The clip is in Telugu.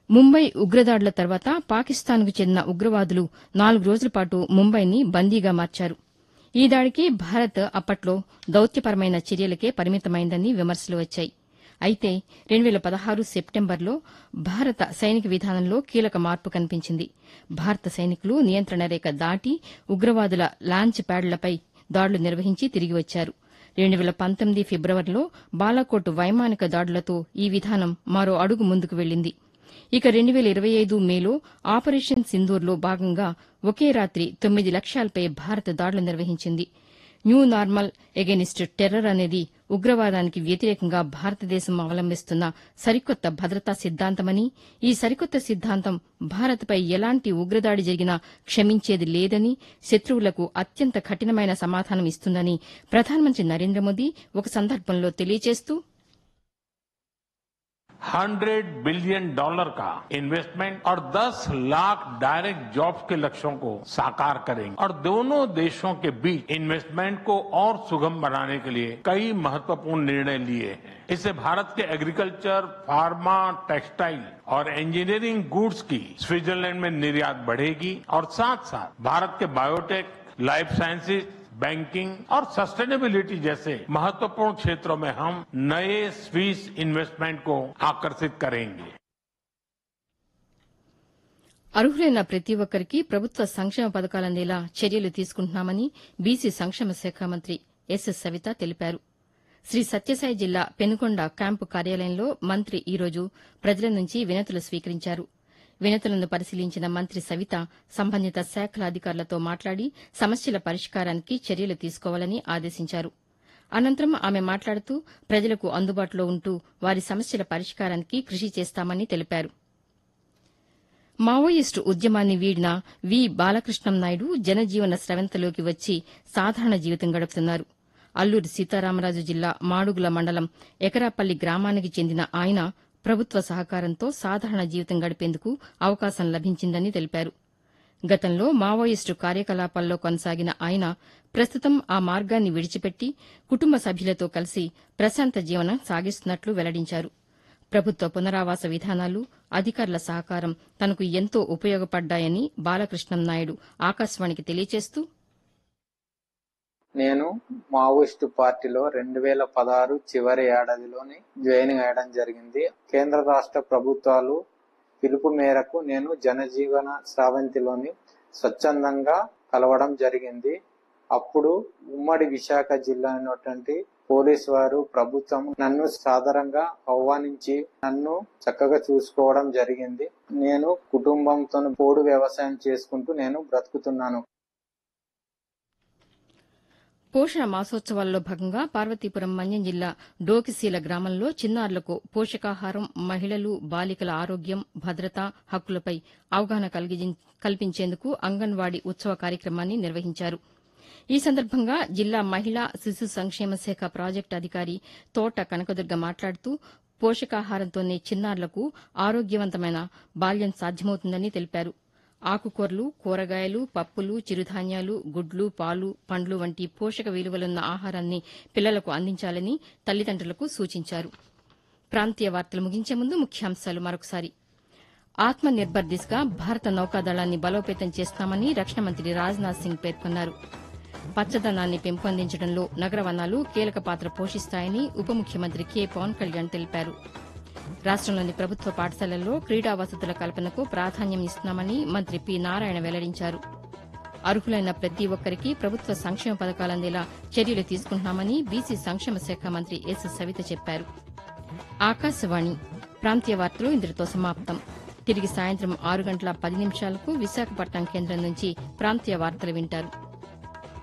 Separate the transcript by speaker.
Speaker 1: ముంబై ఉగ్రదాడుల తర్వాత పాకిస్తాన్కు చెందిన ఉగ్రవాదులు నాలుగు రోజుల పాటు ముంబైని బందీగా మార్చారు ఈ దాడికి భారత్ అప్పట్లో దౌత్యపరమైన చర్యలకే పరిమితమైందని విమర్శలు వచ్చాయి అయితే రెండు వేల పదహారు సెప్టెంబర్లో భారత సైనిక విధానంలో కీలక మార్పు కనిపించింది భారత సైనికులు నియంత్రణ రేఖ దాటి ఉగ్రవాదుల లాంచ్ ప్యాడ్లపై దాడులు నిర్వహించి తిరిగి వచ్చారు రెండు వేల పంతొమ్మిది ఫిబ్రవరిలో బాలాకోట్ వైమానిక దాడులతో ఈ విధానం మరో అడుగు ముందుకు వెళ్లింది ఇక రెండు వేల ఇరవై ఐదు మేలో ఆపరేషన్ సింధూర్లో భాగంగా ఒకే రాత్రి తొమ్మిది లక్ష్యాలపై భారత్ దాడులు నిర్వహించింది న్యూ నార్మల్ ఎగెనిస్ట్ టెర్రర్ అనేది ఉగ్రవాదానికి వ్యతిరేకంగా భారతదేశం అవలంబిస్తున్న సరికొత్త భద్రతా సిద్దాంతమని ఈ సరికొత్త సిద్దాంతం భారత్పై ఎలాంటి ఉగ్రదాడి జరిగినా క్షమించేది లేదని శత్రువులకు అత్యంత కఠినమైన సమాధానం ఇస్తుందని ప్రధానమంత్రి నరేంద్ర మోదీ ఒక సందర్భంలో తెలియజేస్తూ
Speaker 2: हंड्रेड बिलियन डॉलर का इन्वेस्टमेंट और 10 लाख डायरेक्ट जॉब्स के लक्ष्यों को साकार करेंगे और दोनों देशों के बीच इन्वेस्टमेंट को और सुगम बनाने के लिए कई महत्वपूर्ण निर्णय लिए हैं इससे भारत के एग्रीकल्चर फार्मा टेक्सटाइल और इंजीनियरिंग गुड्स की स्विट्जरलैंड में निर्यात बढ़ेगी और साथ साथ भारत के बायोटेक लाइफ साइंसेज बैंकिंग और सस्टेनेबिलिटी जैसे महत्वपूर्ण क्षेत्रों में हम नए स्विस इन्वेस्टमेंट को आकर्षित करेंगे
Speaker 1: అర్హులైన ప్రతి ఒక్కరికి ప్రభుత్వ సంక్షేమ పథకాలు అందేలా చర్యలు తీసుకుంటున్నామని బీసీ సంక్షేమ శాఖ మంత్రి ఎస్ సవిత తెలిపారు శ్రీ సత్యసాయి జిల్లా పెనుకొండ క్యాంపు కార్యాలయంలో మంత్రి ఈరోజు ప్రజల నుంచి వినతులు స్వీకరించారు వినతులను పరిశీలించిన మంత్రి సవిత సంబంధిత శాఖల అధికారులతో మాట్లాడి సమస్యల పరిష్కారానికి చర్యలు తీసుకోవాలని ఆదేశించారు అనంతరం ఆమె మాట్లాడుతూ ప్రజలకు అందుబాటులో ఉంటూ వారి సమస్యల పరిష్కారానికి కృషి చేస్తామని తెలిపారు మావోయిస్టు ఉద్యమాన్ని వీడిన వి బాలకృష్ణం నాయుడు జనజీవన స్రవంతిలోకి వచ్చి సాధారణ జీవితం గడుపుతున్నారు అల్లూరి సీతారామరాజు జిల్లా మాడుగుల మండలం ఎకరాపల్లి గ్రామానికి చెందిన ఆయన ప్రభుత్వ సహకారంతో సాధారణ జీవితం గడిపేందుకు అవకాశం లభించిందని తెలిపారు గతంలో మావోయిస్టు కార్యకలాపాల్లో కొనసాగిన ఆయన ప్రస్తుతం ఆ మార్గాన్ని విడిచిపెట్టి కుటుంబ సభ్యులతో కలిసి ప్రశాంత జీవనం సాగిస్తున్నట్లు వెల్లడించారు ప్రభుత్వ పునరావాస విధానాలు అధికారుల సహకారం తనకు ఎంతో ఉపయోగపడ్డాయని బాలకృష్ణం నాయుడు ఆకాశవాణికి తెలియజేస్తూ
Speaker 3: నేను మావోయిస్టు పార్టీలో రెండు వేల పదహారు చివరి ఏడాదిలోని జాయిన్ అయ్యడం జరిగింది కేంద్ర రాష్ట్ర ప్రభుత్వాలు పిలుపు మేరకు నేను జనజీవన స్రవంతిలోని స్వచ్ఛందంగా కలవడం జరిగింది అప్పుడు ఉమ్మడి విశాఖ జిల్లా అయినటువంటి పోలీస్ వారు ప్రభుత్వం నన్ను సాధారణంగా ఆహ్వానించి నన్ను చక్కగా చూసుకోవడం జరిగింది నేను కుటుంబంతో పోడు వ్యవసాయం చేసుకుంటూ నేను బ్రతుకుతున్నాను
Speaker 1: పోషణ మాసోత్సవాల్లో భాగంగా పార్వతీపురం మన్యం జిల్లా డోకిసీల గ్రామంలో చిన్నారులకు పోషకాహారం మహిళలు బాలికల ఆరోగ్యం భద్రత హక్కులపై అవగాహన కలిగి- కల్పించేందుకు అంగన్వాడీ ఉత్సవ కార్యక్రమాన్ని నిర్వహించారు ఈ సందర్భంగా జిల్లా మహిళా శిశు సంక్షేమ శాఖ ప్రాజెక్టు అధికారి తోట కనకదుర్గ మాట్లాడుతూ పోషకాహారంతోనే చిన్నారులకు ఆరోగ్యవంతమైన బాల్యం సాధ్యమవుతుందని తెలిపారు ఆకుకూరలు కూరగాయలు పప్పులు చిరుధాన్యాలు గుడ్లు పాలు పండ్లు వంటి పోషక విలువలున్న ఆహారాన్ని పిల్లలకు అందించాలని తల్లిదండ్రులకు సూచించారు ప్రాంతీయ వార్తలు ముగించే ముందు ముఖ్యాంశాలు మరొకసారి ఆత్మ నిర్భర్ దిశగా భారత నౌకాదళాన్ని బలోపేతం చేస్తామని రక్షణ మంత్రి రాజ్నాథ్ సింగ్ పేర్కొన్నారు పచ్చదనాన్ని పెంపొందించడంలో నగర వనాలు కీలక పాత్ర పోషిస్తాయని ఉప ముఖ్యమంత్రి కె పవన్ కళ్యాణ్ తెలిపారు రాష్టంలోని ప్రభుత్వ పాఠశాలల్లో క్రీడా వసతుల కల్పనకు ప్రాధాన్యం ఇస్తున్నామని మంత్రి పి నారాయణ వెల్లడించారు అర్హులైన ప్రతి ఒక్కరికి ప్రభుత్వ సంక్షేమ పథకాలు అందేలా చర్యలు తీసుకుంటున్నామని బీసీ సంక్షేమ శాఖ మంత్రి ఎస్ సవిత చెప్పారు ఆకాశవాణి ప్రాంతీయ వార్తలు ఇంతటితో సమాప్తం తిరిగి సాయంత్రం ఆరు గంటల పది నిమిషాలకు విశాఖపట్నం కేంద్రం నుంచి ప్రాంతీయ వార్తలు వింటారు